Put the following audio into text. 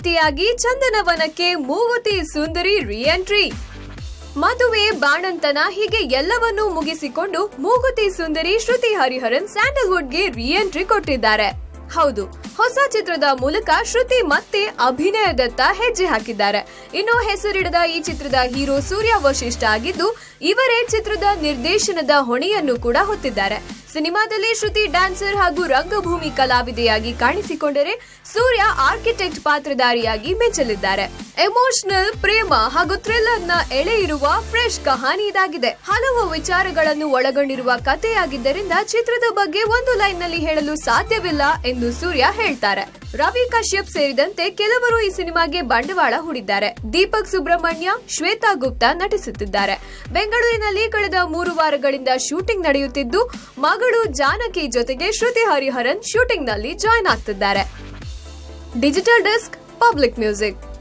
ಪತಿಯಾಗಿ ಚಂದನವನಕ್ಕೆ ಮೂಗುತಿ ಸುಂದರಿ re-entry ಮದುವೆ ಬಾಣಂತನ ಹೀಗೆ ಎಲ್ಲವನ್ನೂ ಮುಗಿಸಿಕೊಂಡು ಮೂಗುತಿ ಸುಂದರಿ ಶ್ರುತಿ ಹರಿಹರನ್ ಸ್ಯಾಂಡಲ್ವುಡ್ಗೆ ರಿಎಂಟ್ರಿ ಕೊಟ್ಟಿದ್ದಾರೆ ಹೌದು ಹೊಸ ಚಿತ್ರದ ಮೂಲಕ ಶ್ರುತಿ ಮತ್ತೆ ಅಭಿನಯದತ್ತ ಹೆಜ್ಜೆ ಹಾಕಿದ್ದಾರೆ ಇನ್ನು ಹೆಸರಿಡದ ಈ ಚಿತ್ರದ ಹೀರೋ ಸೂರ್ಯ ವಶಿಷ್ಠ ಆಗಿದ್ದು ಇವರೇ ಚಿತ್ರದ ನಿರ್ದೇಶನದ ಹೊಣೆಯನ್ನು ಕೂಡ ಹೊತ್ತಿದ್ದಾರೆ ಸಿನಿಮಾದಲ್ಲಿ ಶ್ರುತಿ ಡ್ಯಾನ್ಸರ್ ಹಾಗೂ ರಂಗಭೂಮಿ ಕಲಾವಿದೆಯಾಗಿ ಕಾಣಿಸಿಕೊಂಡರೆ ಸೂರ್ಯ ಆರ್ಕಿಟೆಕ್ಟ್ ಪಾತ್ರಧಾರಿಯಾಗಿ ಮೆಚ್ಚಲಿದ್ದಾರೆ ಎಮೋಷನಲ್ ಪ್ರೇಮ ಹಾಗೂ ಥ್ರಿಲ್ಲರ್ ನ ಎಳೆ ಇರುವ ಫ್ರೆಶ್ ಕಹಾನಿ ಇದಾಗಿದೆ ಹಲವು ವಿಚಾರಗಳನ್ನು ಒಳಗೊಂಡಿರುವ ಕಥೆಯಾಗಿದ್ದರಿಂದ ಚಿತ್ರದ ಬಗ್ಗೆ ಒಂದು ಲೈನ್ ನಲ್ಲಿ ಹೇಳಲು ಸಾಧ್ಯವಿಲ್ಲ ಎಂದು ಸೂರ್ಯ ಹೇಳ್ತಾರೆ ರವಿ ಕಶ್ಯಪ್ ಸೇರಿದಂತೆ ಕೆಲವರು ಈ ಸಿನಿಮಾಗೆ ಬಂಡವಾಳ ಹೂಡಿದ್ದಾರೆ ದೀಪಕ್ ಸುಬ್ರಹ್ಮಣ್ಯ ಶ್ವೇತಾ ಗುಪ್ತಾ ನಟಿಸುತ್ತಿದ್ದಾರೆ ಬೆಂಗಳೂರಿನಲ್ಲಿ ಕಳೆದ ಮೂರು ವಾರಗಳಿಂದ ಶೂಟಿಂಗ್ ನಡೆಯುತ್ತಿದ್ದು ಮಗಳು ಜಾನಕಿ ಜೊತೆಗೆ ಶ್ರುತಿ ಹರಿಹರನ್ ಶೂಟಿಂಗ್ ನಲ್ಲಿ ಜಾಯ್ನ್ ಆಗ್ತಿದ್ದಾರೆ ಡಿಜಿಟಲ್ ಡೆಸ್ಕ್ ಪಬ್ಲಿಕ್ ಮ್ಯೂಸಿಕ್